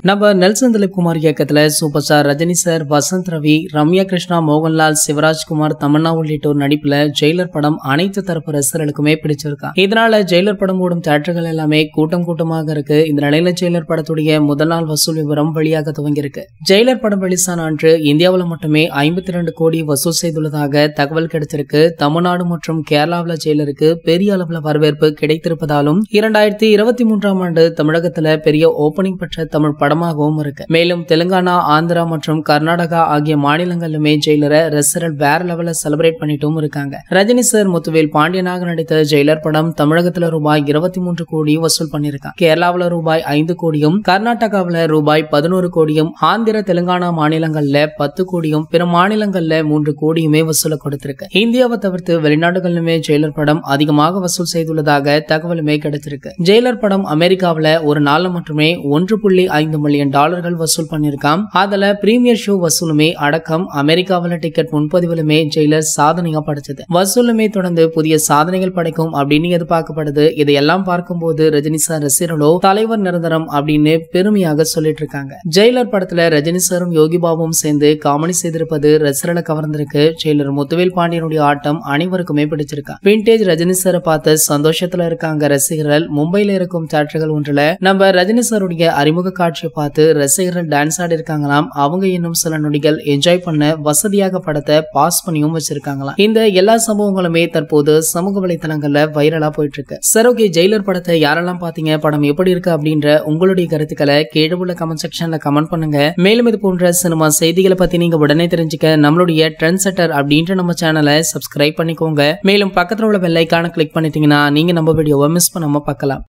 நம்ம நெல்சன் திலீப் குமார் இயக்கத்துல super star Rajini sir Vasanth Ravi Ramya Krishna Mohanlal Shivarajkumar Tamannaah உள்ளிட்டோர் நடிப்புல ஜெயிலர் படம் அனைத்து தரப்பு ரசிகர்களுக்குமே பிடிச்சிருக்கா இதனால ஜெயிலர் படம் ஓடும் தேட்டர்கள் எல்லாமே கூட்டம் கூட்டமாக இருக்கு இந்த நிலையில ஜெயிலர் படத்துடைய முதல் நாள் வசூல் விவரம் வெளியாக துவங்கியிருக்கு ஜெயிலர் படம் வெளிசான அன்று இந்தியாவில் மட்டுமே ஐம்பத்தி ரெண்டு கோடி வசூல் செய்துள்ளதாக தகவல் கிடைச்சிருக்கு தமிழ்நாடு மற்றும் கேரளாவில் ஜெயிலருக்கு பெரிய அளவுல வரவேற்பு கிடைத்திருப்பதாலும் இரண்டாயிரத்தி இருபத்தி மூன்றாம் ஆண்டு தமிழகத்துல பெரிய ஓபனிங் பெற்ற தமிழ் படமாகவும் இருக்கு மேலும் தெலுங்கானா ஆந்திரா மற்றும் கர்நாடகா ஆகிய மாநிலங்களிலுமே ஜெயிலரை ரசிகர்கள் வேற லெவல்ல செலிப்ரேட் பண்ணிட்டும் இருக்காங்க ரஜினி சார் முத்துவேல் பாண்டியனாக நடித்த ஜெயிலர் படம் தமிழகத்துல ரூபாய் இருபத்தி மூன்று கோடி வசூல் பண்ணிருக்காங்க கேரளாவுல ரூபாய் ஐந்து கோடியும் கர்நாடகாவுல ரூபாய் பதினோரு கோடியும் ஆந்திர தெலுங்கானா மாநிலங்கள்ல பத்து கோடியும் பிற மாநிலங்கள்ல மூன்று கோடியுமே வசூல கொடுத்திருக்கு இந்தியாவை தவிர்த்து வெளிநாடுகளிலுமே ஜெயிலர் படம் அதிகமாக வசூல் செய்துள்ளதாக தகவலுமே கிடைச்சிருக்கு ஜெயிலர் படம் அமெரிக்காவுல ஒரு நாள்ல மட்டுமே ஒன்று புள்ளி ஐந்து மில்லியன் டாலர்கள் வசூல் பண்ணிருக்காம் அதுல பிரீமியர் ஷோ வசூலுமே அடக்கம் அமெரிக்காவுல டிக்கெட் முன்பதிவிலுமே ஜெயிலர் சாதனையா படைச்சது வசூலுமே தொடர்ந்து புதிய சாதனைகள் படைக்கும் அப்படின்னு எதிர்பார்க்கப்படுது இதையெல்லாம் பார்க்கும்போது ரஜினி சார் ரசிகர்களோ தலைவர் நிரந்தரம் அப்படின்னு பெருமையாக சொல்லிட்டு இருக்காங்க ஜெயிலர் படத்துல ரஜினி சாரும் யோகி பாபுவும் சேர்ந்து காமெடி செய்திருப்பது ரசிகர்களை கவர்ந்திருக்கு ஜெயிலர் முத்துவேல் பாண்டியனுடைய ஆட்டம் அனைவருக்குமே பிடிச்சிருக்கா விண்டேஜ் ரஜினி சாரை பார்த்து சந்தோஷத்துல இருக்காங்க ரசிகர்கள் மும்பையில இருக்கும் தியேட்டர்கள் ஒன்றுல நம்ம ரஜினி சாருடைய அறிமுக காட்சியை பார்த்து ரசிகர்கள் டான்ஸ் ஆடி இருக்காங்களாம் அவங்க இன்னும் சில நொடிகள் என்ஜாய் பண்ண வசதியாக படத்தை பாஸ் பண்ணியும் வச்சிருக்காங்களாம் இந்த எல்லா சம்பவங்களுமே தற்போது சமூக வலைத்தளங்கள்ல வைரலா போயிட்டு இருக்கு சரி ஓகே ஜெயிலர் படத்தை யாரெல்லாம் பாத்தீங்க படம் எப்படி இருக்கு அப்படின்ற உங்களுடைய கருத்துக்களை கீழே உள்ள கமெண்ட் செக்ஷன்ல கமெண்ட் பண்ணுங்க மேலும் இது போன்ற சினிமா செய்திகளை பத்தி நீங்க உடனே தெரிஞ்சுக்க நம்மளுடைய ட்ரெண்ட் செட்டர் அப்படின்ற நம்ம சேனலை சப்ஸ்கிரைப் பண்ணிக்கோங்க மேலும் பக்கத்துல உள்ள பெல் ஐக்கான கிளிக் பண்ணிட்டீங்கன்னா நீங்க நம்ம வீடியோவை மிஸ் பண்ணாம பார்க்கலாம்